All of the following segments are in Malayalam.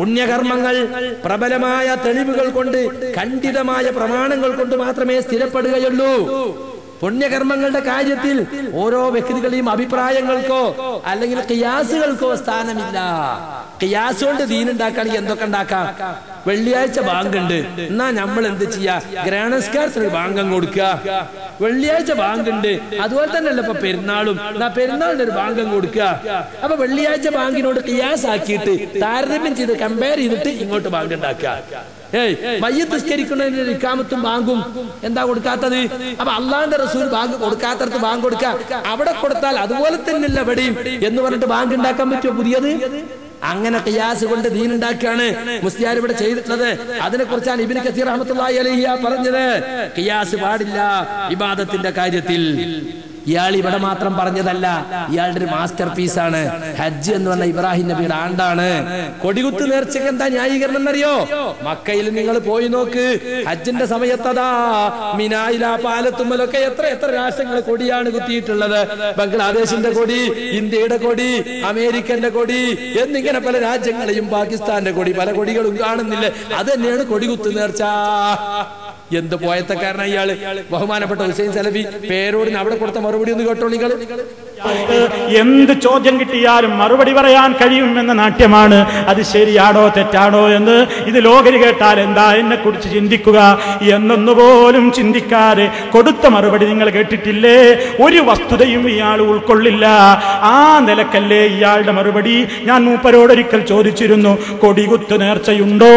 പുണ്യകർമ്മങ്ങൾ പ്രബലമായ തെളിവുകൾ കൊണ്ട് ഖണ്ഡിതമായ പ്രമാണങ്ങൾ കൊണ്ട് മാത്രമേ സ്ഥിരപ്പെടുകയുള്ളൂ പുണ്യകർമ്മങ്ങളുടെ കാര്യത്തിൽ ഓരോ വ്യക്തികളെയും അഭിപ്രായങ്ങൾക്കോ അല്ലെങ്കിൽ കിയാസുകൾക്കോ സ്ഥാനമില്ല കിയാസ് കൊണ്ട് ദീനുണ്ടാക്കുകയാണെങ്കിൽ എന്തൊക്കെ ഉണ്ടാക്കാം വെള്ളിയാഴ്ച ബാങ്കുണ്ട് എന്നാ നമ്മൾ എന്ത് ചെയ്യാ ഗ്രഹണസ്കാരത്തിന് ബാങ്കം കൊടുക്കുക വെള്ളിയാഴ്ച ബാങ്കുണ്ട് അതുപോലെ തന്നെയല്ല ഇപ്പൊ പെരുന്നാളും എന്നാ പെരുന്നാളിന്റെ ഒരു ബാങ്കം കൊടുക്കുക അപ്പൊ വെള്ളിയാഴ്ച ബാങ്കിനോട് കിയാസ് ആക്കിയിട്ട് താരതമ്യം ചെയ്ത് കമ്പയർ ചെയ്തിട്ട് ഇങ്ങോട്ട് ബാങ്ക് ഉണ്ടാക്കുക ഏയ് മയ്യത്ത് നിസ്കരിക്കുന്നതിന് ഇക്കാമത്തും ബാങ്കും എന്താ കൊടുക്കാത്തത് അപ്പൊ അള്ളാന്റെ റസൂൽ ബാങ്ക് കൊടുക്കാത്തടത്ത് ബാങ്ക് കൊടുക്ക അവിടെ കൊടുത്താൽ അതുപോലെ തന്നെയല്ല എവിടെയും എന്ന് പറഞ്ഞിട്ട് ബാങ്ക് ഉണ്ടാക്കാൻ പറ്റുമോ പുതിയത് അങ്ങനെ ഖിയാസ് കൊണ്ട് ദീൻ ഉണ്ടാക്കുകയാണ് മുസ്ലിയാർ ഇവിടെ ചെയ്തിട്ടുള്ളത് അതിനെ കുറിച്ചാണ് ഇബിന് കസീർ അഹമ്മത്തുള്ളാഹി അലൈഹിയ പറഞ്ഞത് ഖിയാസ് പാടില്ല ഇബാദത്തിന്റെ കാര്യത്തിൽ ഇയാൾ ഇവിടെ മാത്രം പറഞ്ഞതല്ല ഇയാളുടെ ഒരു മാസ്റ്റർ പീസാണ് ഹജ്ജ് എന്ന് പറഞ്ഞ ഇബ്രാഹിം നബിയുടെ ആണ്ടാണ് കൊടികുത്ത് നേർച്ചയ്ക്ക് എന്താ ന്യായീകരണം എന്നറിയോ മക്കയിൽ നിങ്ങൾ പോയി നോക്ക് ഹജ്ജിന്റെ സമയത്തതാ മിനായില പാലത്തുമ്മലൊക്കെ എത്ര എത്ര രാഷ്ട്രങ്ങൾ കൊടിയാണ് കുത്തിയിട്ടുള്ളത് ബംഗ്ലാദേശിന്റെ കൊടി ഇന്ത്യയുടെ കൊടി അമേരിക്കന്റെ കൊടി എന്നിങ്ങനെ പല രാജ്യങ്ങളെയും പാകിസ്ഥാന്റെ കൊടി പല കൊടികളും കാണുന്നില്ലേ അത് തന്നെയാണ് കൊടികുത്ത് നേർച്ച എന്ത് പോയത്തക്കാരനാ ഇയാള് ബഹുമാനപ്പെട്ട ഹുസൈൻ സലഫി പേരോടിന് അവിടെ കൊടുത്ത മറുപടി ഒന്ന് കേട്ടോ നിങ്ങൾ എന്ത് ചോദ്യം കിട്ടിയാലും മറുപടി പറയാൻ കഴിയുമെന്ന നാട്യമാണ് അത് ശരിയാണോ തെറ്റാണോ എന്ന് ഇത് ലോകര് കേട്ടാൽ എന്താ എന്നെ കുറിച്ച് ചിന്തിക്കുക എന്നൊന്നുപോലും ചിന്തിക്കാതെ കൊടുത്ത മറുപടി നിങ്ങൾ കേട്ടിട്ടില്ലേ ഒരു വസ്തുതയും ഇയാൾ ഉൾക്കൊള്ളില്ല ആ നിലക്കല്ലേ ഇയാളുടെ മറുപടി ഞാൻ മൂപ്പരോടൊരിക്കൽ ചോദിച്ചിരുന്നു കൊടികുത്ത് നേർച്ചയുണ്ടോ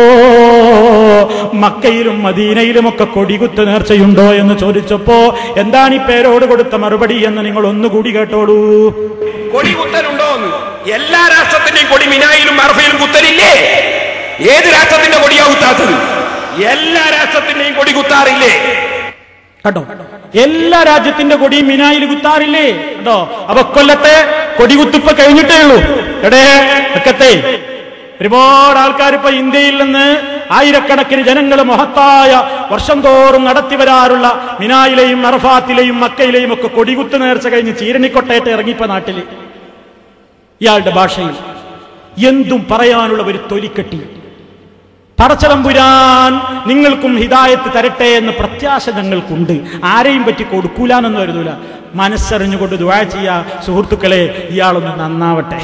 മക്കയിലും മദീനയിലും ഒക്കെ കൊടികുത്ത് നേർച്ചയുണ്ടോ എന്ന് ചോദിച്ചപ്പോ എന്താണ് ഈ പേരോട് കൊടുത്ത മറുപടി എന്ന് നിങ്ങൾ ഒന്നുകൂടി കേട്ടോളൂ കൊടി കുത്തലുണ്ടോ എന്ന് എല്ലാ രാഷ്ട്രത്തിന്റെയും കൊടി മിനായിലും അർഫയിലും കുത്തലില്ലേ ഏത് രാഷ്ട്രത്തിന്റെ കൊടിയാ കുത്താത്തത് എല്ലാ രാഷ്ട്രത്തിന്റെയും കൊടി കുത്താറില്ലേ കേട്ടോ എല്ലാ രാജ്യത്തിന്റെ കൊടിയും മിനായിൽ കുത്താറില്ലേ കേട്ടോ അപ്പൊ കൊല്ലത്തെ കൊടികുത്തിപ്പ് കഴിഞ്ഞിട്ടേ ഉള്ളൂ എടേ ഒക്കത്തെ ഒരുപാട് ആൾക്കാർ ഇപ്പൊ ഇന്ത്യയിൽ നിന്ന് ആയിരക്കണക്കിന് ജനങ്ങൾ മഹത്തായ വർഷം തോറും നടത്തി വരാറുള്ള മിനായിലെയും അറഫാത്തിലെയും മക്കയിലെയും ഒക്കെ കൊടികുത്ത് നേർച്ച കഴിഞ്ഞ് ചീരണിക്കൊട്ടയത്ത് ഇറങ്ങിപ്പോ നാട്ടില് ഇയാളുടെ ഭാഷയിൽ എന്തും പറയാനുള്ള ഒരു തൊലിക്കെട്ടി പടച്ചതമ്പുരാൻ നിങ്ങൾക്കും ഹിദായത്ത് തരട്ടെ എന്ന് പ്രത്യാശ ഞങ്ങൾക്കുണ്ട് ആരെയും പറ്റി കൊടുക്കൂലെന്നൊന്നും കരുതൂല മനസ്സറിഞ്ഞുകൊണ്ട് ദുആ ചെയ്യാ സുഹൃത്തുക്കളെ ഇയാളൊന്ന് നന്നാവട്ടെ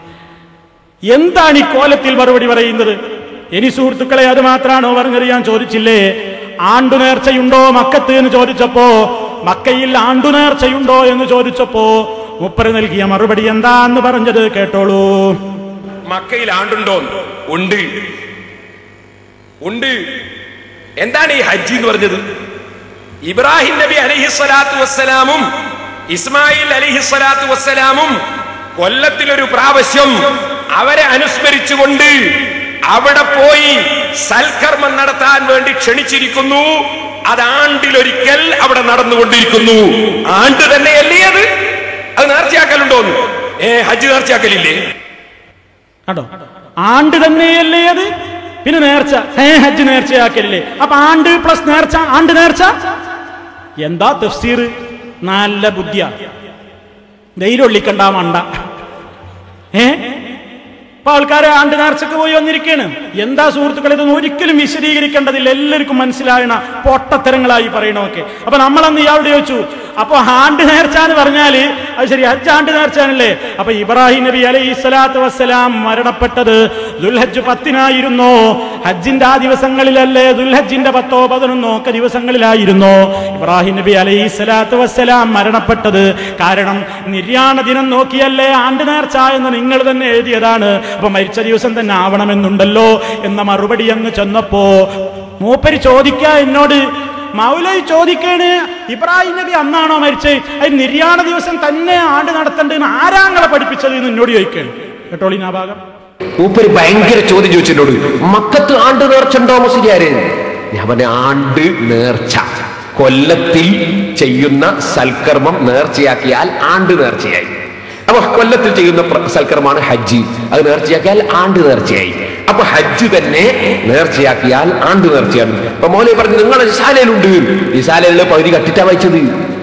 എന്താണ് ഈ കോലത്തിൽ മറുപടി പറയുന്നത് ഇനി സുഹൃത്തുക്കളെ അത് മാത്രമാണോ പറഞ്ഞറിയാൻ ചോദിച്ചില്ലേ ആണ്ടുനേർച്ചയുണ്ടോ മക്കത്ത് എന്ന് ചോദിച്ചപ്പോ മക്കയിൽ ആണ്ടുനേർച്ചയുണ്ടോ എന്ന് ചോദിച്ചപ്പോ മുപ്പര് നൽകിയ മറുപടി എന്താന്ന് പറഞ്ഞത് കേട്ടോളൂ മക്കയിൽ ആണ്ടുണ്ടോ ഉണ്ട് ഉണ്ട് എന്താണ് ഈ ഹജ്ജ് എന്ന് പറഞ്ഞത് ഇബ്രാഹിം നബി അലഹി സ്വലാത്തു വസ്സലാമും ഇസ്മായിൽ അലഹി സ്വലാത്തു വസ്സലാമും കൊല്ലത്തിലൊരു പ്രാവശ്യം അവരെ അനുസ്മരിച്ചുകൊണ്ട് അവിടെ പോയി സൽക്കർമ്മം നടത്താൻ വേണ്ടി ക്ഷണിച്ചിരിക്കുന്നു അത് ആണ്ടിലൊരിക്കൽ അവിടെ നടന്നുകൊണ്ടിരിക്കുന്നു ആണ്ട് തന്നെയല്ലേ അത് അത് നേർച്ചയാക്കലുണ്ടോന്ന് ഏ ഹജ്ജ് നേർച്ചയാക്കലില്ലേ കേട്ടോ ആണ്ട് തന്നെയല്ലേ അത് പിന്നെ നേർച്ച ഹേ ഹജ്ജ് നേർച്ചയാക്കലില്ലേ അപ്പൊ ആണ്ട് പ്ലസ് നേർച്ച ആണ്ട് നേർച്ച എന്താ തഫ്സീർ നല്ല ബുദ്ധിയാ ധൈര്യൊള്ളിക്കണ്ട മണ്ട ഏ ഇപ്പൊ ആൾക്കാരെ ആണ്ട് നേർച്ചക്ക് പോയി വന്നിരിക്കുകയാണ് എന്താ സുഹൃത്തുക്കളെ ഇതൊന്നും ഒരിക്കലും വിശദീകരിക്കേണ്ടതില്ല എല്ലാവർക്കും മനസ്സിലായണ പൊട്ടത്തരങ്ങളായി പറയണമൊക്കെ അപ്പൊ നമ്മളന്ന് ഇയാളോട് ചോദിച്ചു അപ്പൊ ആണ്ട് നേർച്ച എന്ന് പറഞ്ഞാല് അത് ശരി ഹജ്ജ് ആണ്ട് നേർച്ചാണല്ലേ അപ്പൊ ഇബ്രാഹിം നബി അലൈഹി സ്വലാത്തു വസ്സലാം മരണപ്പെട്ടത് ദുൽഹജ്ജ് പത്തിനായിരുന്നോ ഹജ്ജിന്റെ ആ ദിവസങ്ങളിലല്ലേ ദുൽഹജ്ജിന്റെ പത്തോ പതിനൊന്നോ ഒക്കെ ദിവസങ്ങളിലായിരുന്നോ ഇബ്രാഹിം നബി അലൈഹി സ്വലാത്തു വസ്സലാം മരണപ്പെട്ടത് കാരണം നിര്യാണ ദിനം നോക്കിയല്ലേ ആണ്ട് നേർച്ച എന്ന് നിങ്ങൾ തന്നെ എഴുതിയതാണ് അപ്പൊ മരിച്ച ദിവസം തന്നെ ആവണമെന്നുണ്ടല്ലോ എന്ന മറുപടി അങ്ങ് ചെന്നപ്പോ മൂപ്പര് ചോദിക്ക എന്നോട് മൗലൈ ചോദിക്കാണ് ഇബ്രാഹിം നബി അന്നാണോ മരിച്ചത് അത് നിര്യാണ ദിവസം തന്നെ ആണ്ട് നടത്തേണ്ടതെന്ന് ആരാങ്ങളെ പഠിപ്പിച്ചത് എന്ന് എന്നോട് ചോദിക്കാണ് കേട്ടോളി ആ ഭാഗം മൂപ്പര് ഭയങ്കര ചോദ്യം ചോദിച്ചെന്നോട് മക്കത്ത് ആണ്ട് നേർച്ചുണ്ടോ മുസ്ലിയാര് ഞാൻ പറഞ്ഞ ആണ്ട് നേർച്ച കൊല്ലത്തിൽ ചെയ്യുന്ന സൽക്കർമ്മം നേർച്ചയാക്കിയാൽ ആണ്ട് നേർച്ചയായി അപ്പൊ കൊല്ലത്തിൽ ചെയ്യുന്ന പ്ര- സൽക്കർമ്മമാണ് ഹജ്ജ് അത് നേർച്ചയാക്കിയാൽ ആണ്ട് നേർച്ചയായി അപ്പൊ ഹജ്ജ് തന്നെ നേർച്ചയാക്കിയാൽ ആണ്ട് നേർച്ചയാണ് അപ്പൊ മോലെ പറഞ്ഞു നിങ്ങൾ ഇസാലയിലുണ്ട് ഇസാലയിലുള്ള പകുതി കട്ടിട്ടാ വായിച്ചത്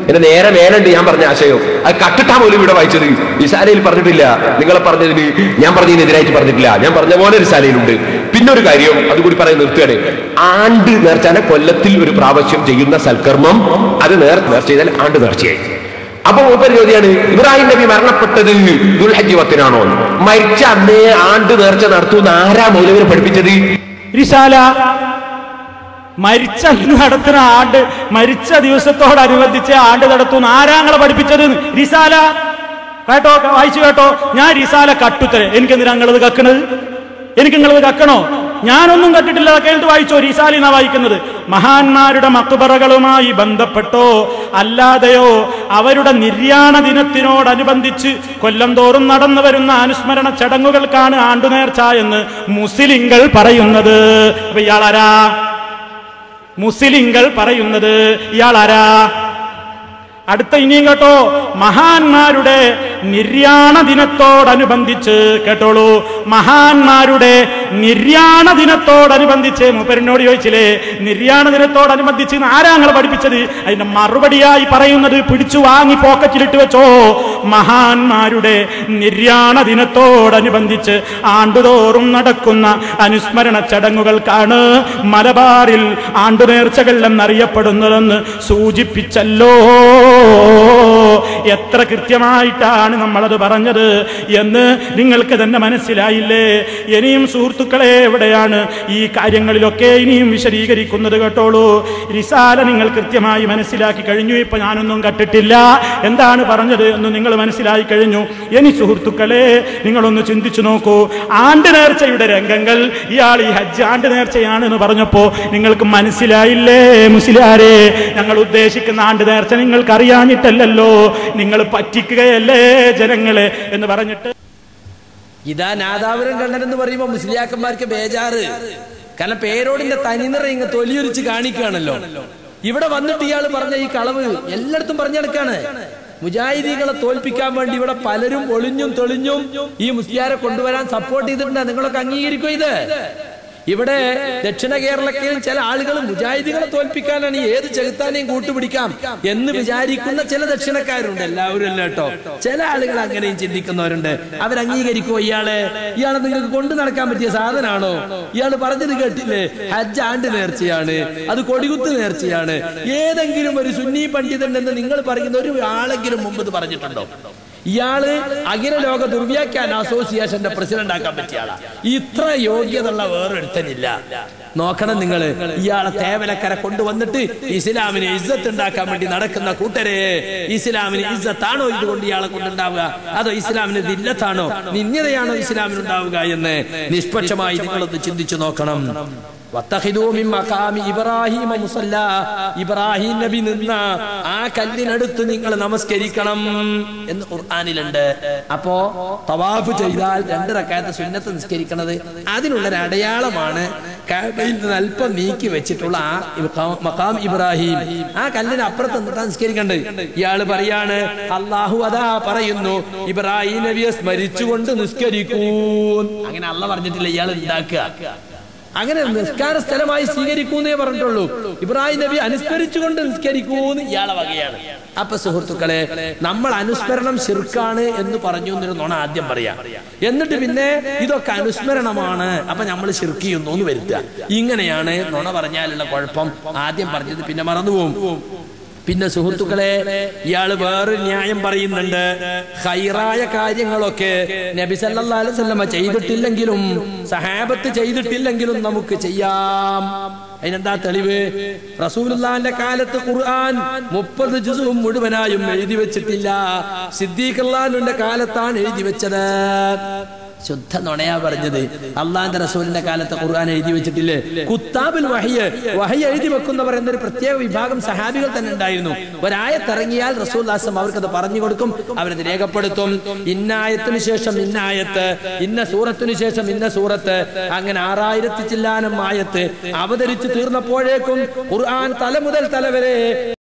എന്റെ നേരെ മേലുണ്ട് ഞാൻ പറഞ്ഞ ആശയം അത് കട്ടിട്ടാ പോലും ഇവിടെ വായിച്ചത് റിസാലയിൽ പറഞ്ഞിട്ടില്ല നിങ്ങളെ പറഞ്ഞതിന് ഞാൻ പറഞ്ഞതിനെതിരായിട്ട് പറഞ്ഞിട്ടില്ല ഞാൻ പറഞ്ഞ പോലെ റിസാലയിലുണ്ട് പിന്നെ ഒരു കാര്യം അതുകൂടി പറയാൻ നിർത്തുകയാണ് ആണ്ട് നേർച്ചാലെ കൊല്ലത്തിൽ ഒരു പ്രാവശ്യം ചെയ്യുന്ന സൽക്കർമ്മം അത് നേർ നേർച്ച ചെയ്താൽ ആണ്ട് നേർച്ചയായി അപ്പൊ മൂപ്പര് ചോദ്യമാണ് ഇബ്രാഹിം നബി മരണപ്പെട്ടത് ദുൽഹജ്ജ് പത്തിനാണോ മരിച്ച അന്നേ ആണ്ട് നേർച്ച നടത്തുന്ന ആരാ മൗലവിനെ പഠിപ്പിച്ചത് റിസാല മരിച്ച നടത്തുന്ന ആണ്ട് മരിച്ച ദിവസത്തോടനുബന്ധിച്ച് ആണ്ട് നടത്തുന്ന ആരാങ്ങളെ പഠിപ്പിച്ചത് റിസാല കേട്ടോ വായിച്ചു കേട്ടോ ഞാൻ റിസാല കട്ടുത്തരെ എനിക്കെന്തിനാ നിങ്ങളത് കക്കണത് എനിക്ക് നിങ്ങളത് കക്കണോ ഞാനൊന്നും കട്ടിട്ടില്ല കേട്ട് വായിച്ചോ റിസാലിനാ വായിക്കുന്നത് മഹാന്മാരുടെ മക്കുബറകളുമായി ബന്ധപ്പെട്ടോ അല്ലാതെയോ അവരുടെ നിര്യാണ ദിനത്തിനോടനുബന്ധിച്ച് കൊല്ലം തോറും നടന്നു വരുന്ന അനുസ്മരണ ചടങ്ങുകൾക്കാണ് ആണ്ടുനേർച്ച എന്ന് മുസ്ലിങ്ങൾ പറയുന്നത് അപ്പൊ ഇയാളാരാ മുസ്ലിങ്ങൾ പറയുന്നത് ഇയാളാരാ അടുത്ത ഇനിയും കേട്ടോ മഹാന്മാരുടെ നിര്യാണ ദിനത്തോടനുബന്ധിച്ച് കേട്ടോളൂ മഹാന്മാരുടെ നിര്യാണ ദിനത്തോടനുബന്ധിച്ച് മൂപ്പരനോട് ചോദിച്ചില്ലേ നിര്യാണ ദിനത്തോടനുബന്ധിച്ച് ആരാങ്ങൾ പഠിപ്പിച്ചത് അതിന്റെ മറുപടിയായി പറയുന്നത് പിടിച്ചു വാങ്ങി പോക്കറ്റിലിട്ട് വെച്ചോ മഹാന്മാരുടെ നിര്യാണ ദിനത്തോടനുബന്ധിച്ച് ആണ്ടുതോറും നടക്കുന്ന അനുസ്മരണ ചടങ്ങുകൾക്കാണ് മലബാറിൽ ആണ്ടുനേർച്ചകൾ എന്നറിയപ്പെടുന്നതെന്ന് സൂചിപ്പിച്ചല്ലോ എത്ര കൃത്യമായിട്ടാണ് നമ്മളത് പറഞ്ഞത് എന്ന് നിങ്ങൾക്ക് തന്നെ മനസ്സിലായില്ലേ ഇനിയും സുഹൃത്തുക്കളെ എവിടെയാണ് ഈ കാര്യങ്ങളിലൊക്കെ ഇനിയും വിശദീകരിക്കുന്നത് കേട്ടോളൂ റിസാല നിങ്ങൾ കൃത്യമായി മനസ്സിലാക്കി കഴിഞ്ഞു ഇപ്പൊ ഞാനൊന്നും കട്ടിട്ടില്ല എന്താണ് പറഞ്ഞത് എന്ന് നിങ്ങൾ മനസ്സിലായി കഴിഞ്ഞു ഇനി സുഹൃത്തുക്കളെ നിങ്ങളൊന്ന് ചിന്തിച്ചു നോക്കൂ ആണ്ട് നേർച്ചയുടെ രംഗങ്ങൾ ഇയാൾ ഈ ഹജ്ജ് ആണ്ട് നേർച്ചയാണ് എന്ന് പറഞ്ഞപ്പോ നിങ്ങൾക്ക് മനസ്സിലായില്ലേ മുസ്ലിയാരെ ഞങ്ങൾ ഉദ്ദേശിക്കുന്ന ആണ്ട് നേർച്ച നിങ്ങൾക്ക് അറിയാഞ്ഞിട്ടല്ലല്ലോ നിങ്ങൾ പറ്റിക്കുകയല്ലേ ജനങ്ങളെ എന്ന് പറഞ്ഞിട്ട് ഇതാ നാദാപുരം കണ്ണൻ എന്ന് പറയുമ്പോ മുസ്ലിയാക്കന്മാർക്ക് ബേജാറ് കാരണം പേരോടിന്റെ തനിനിറ ഇങ്ങ് തൊലിയൊരിച്ച് കാണിക്കുകയാണല്ലോ ഇവിടെ വന്നിട്ട് ഇയാൾ പറഞ്ഞ ഈ കളവ് എല്ലായിടത്തും പറഞ്ഞെടുക്കാണ് മുജാഹിദീകളെ തോൽപ്പിക്കാൻ വേണ്ടി ഇവിടെ പലരും ഒളിഞ്ഞും തെളിഞ്ഞും ഈ മുസ്ലിയാരെ കൊണ്ടുവരാൻ സപ്പോർട്ട് ചെയ്തിട്ടുണ്ട് നിങ്ങളൊക്കെ അംഗീകരിക്കും ഇത് ഇവിടെ ദക്ഷിണ കേരളത്തിൽ ചില ആളുകൾ മുജാഹിദികളെ തോൽപ്പിക്കാനാണ് ഈ ഏത് ചെകുത്താനെയും കൂട്ടുപിടിക്കാം എന്ന് വിചാരിക്കുന്ന ചില ദക്ഷിണക്കാരുണ്ട് എല്ലാവരും അല്ല കേട്ടോ ചില ആളുകൾ അങ്ങനെയും ചിന്തിക്കുന്നവരുണ്ട് അവർ അംഗീകരിക്കുമോ ഇയാളെ ഇയാളെ നിങ്ങൾക്ക് കൊണ്ടു നടക്കാൻ പറ്റിയ സാധനമാണോ ഇയാൾ പറഞ്ഞത് കേട്ടില്ലേ ഹജ്ജ് ആണ്ട് നേർച്ചയാണ് അത് കൊടികുത്ത് നേർച്ചയാണ് ഏതെങ്കിലും ഒരു സുന്നി പണ്ഡിതൻ എന്ന് നിങ്ങൾ പറയുന്ന ഒരു ആളെങ്കിലും മുമ്പ് ഇത് പറഞ്ഞിട്ടുണ്ടോ ഇയാള് അഖില ലോക ദുർവ്യാഖ്യാന അസോസിയേഷന്റെ പ്രസിഡന്റ് ആക്കാൻ പറ്റിയ ആളാ ഇത്ര യോഗ്യതയുള്ള വേറൊരുത്തനില്ല നോക്കണം നിങ്ങൾ ഇയാളെ തേവലക്കര കൊണ്ടുവന്നിട്ട് ഇസ്ലാമിന് ഇസ്സത്ത് ഉണ്ടാക്കാൻ വേണ്ടി നടക്കുന്ന കൂട്ടരെ ഇസ്ലാമിന് ഇസ്സത്താണോ ഇതുകൊണ്ട് ഇയാളെ കൊണ്ടുണ്ടാവുക അതോ ഇസ്ലാമിന് ദില്ലത്താണോ നിന്യതയാണോ ഇസ്ലാമിന് ഉണ്ടാവുക എന്ന് നിഷ്പക്ഷമായി നിങ്ങളൊന്ന് ചിന്തിച്ചു നോക്കണം വത്തഖിദൂ മിൻ മഖാമി ഇബ്രാഹീമ മുസല്ല ഇബ്രാഹിം നബി നിന്ന ആ കല്ലിനടുത്ത് നിങ്ങൾ നമസ്കരിക്കണം എന്ന് ഖുർആനിലുണ്ട് അപ്പോ തവാഫ് ചെയ്താൽ രണ്ട് റക്കായത്ത് സുന്നത്ത് നിസ്കരിക്കുന്നത് അതിനുള്ളൊരു അടയാളമാണ് കഅബയിൽ നിന്ന് അല്പം നീക്കി വെച്ചിട്ടുള്ള ആ ഇബ്ഖാ- മഖാം ഇബ്രാഹിം ആ കല്ലിന് അപ്പുറത്ത് നിന്നിട്ടാ നിസ്കരിക്കേണ്ടത് ഇയാള് പറയാണ് അള്ളാഹു അതാ പറയുന്നു ഇബ്രാഹിം നബിയെ സ്മരിച്ചുകൊണ്ട് നിസ്കരിക്കൂ അങ്ങനെ അല്ല പറഞ്ഞിട്ടില്ല ഇയാൾ ഉണ്ടാക്കുക അങ്ങനെ നിസ്കാര സ്ഥലമായി സ്വീകരിക്കൂന്നേ പറഞ്ഞിട്ടുള്ളൂ ഇബ്രാഹിം നബി അനുസ്മരിച്ചുകൊണ്ട് നിസ്കരിക്കൂന്ന് ഇയാളെ വകയാണ് അപ്പൊ സുഹൃത്തുക്കളെ നമ്മൾ അനുസ്മരണം ശിർക്കാണ് എന്ന് പറഞ്ഞു എന്നൊരു നുണ ആദ്യം പറയാം എന്നിട്ട് പിന്നെ ഇതൊക്കെ അനുസ്മരണമാണ് അപ്പൊ നമ്മൾ ശിർക്ക് ചെയ്യുന്നു എന്ന് വരുത്തുക ഇങ്ങനെയാണ് നുണ പറഞ്ഞാലുള്ള കുഴപ്പം ആദ്യം പറഞ്ഞത് പിന്നെ മറന്നുപോകും പിന്നെ സുഹൃത്തുക്കളെ ഇയാള് വേറൊരു ന്യായം പറയുന്നുണ്ട് ഹൈറായ കാര്യങ്ങളൊക്കെ നബി സല്ലല്ലാഹു അലൈഹി വസല്ലമ ചെയ്തിട്ടില്ലെങ്കിലും സഹാബത്ത് ചെയ്തിട്ടില്ലെങ്കിലും നമുക്ക് ചെയ്യാം അതിനെന്താ തെളിവ് റസൂലുള്ളാന്റെ കാലത്ത് ഖുർആൻ മുപ്പത് ജുസും മുഴുവനായും എഴുതി വെച്ചിട്ടില്ല സിദ്ദീഖ് അള്ളാഹുവിന്റെ കാലത്താണ് എഴുതി വെച്ചത് ശുദ്ധ നുണയാ പറഞ്ഞത് അള്ളാന്റെ റസൂലിന്റെ കാലത്ത് ഖുർആൻ എഴുതി വെച്ചിട്ടില്ലേ കുത്താബിൽ വഹയ്യ് വഹയ്യ് എഴുതി വെക്കുന്നവർ എന്നൊരു പ്രത്യേക വിഭാഗം സഹാബികൾ തന്നെ ഉണ്ടായിരുന്നു ഒരായത്തിറങ്ങിയാൽ റസൂൽ ദാസം അവർക്കത് പറഞ്ഞു കൊടുക്കും അവരത് രേഖപ്പെടുത്തും ഇന്നായത്തിന് ശേഷം ഇന്നായത്ത് ഇന്ന സൂറത്തിനു ശേഷം ഇന്ന സൂറത്ത് അങ്ങനെ ആറായിരത്തി ചില്ലാനം ആയത്ത് അവതരിച്ച് തീർന്നപ്പോഴേക്കും ഖുർആൻ തല മുതൽ തല വരെ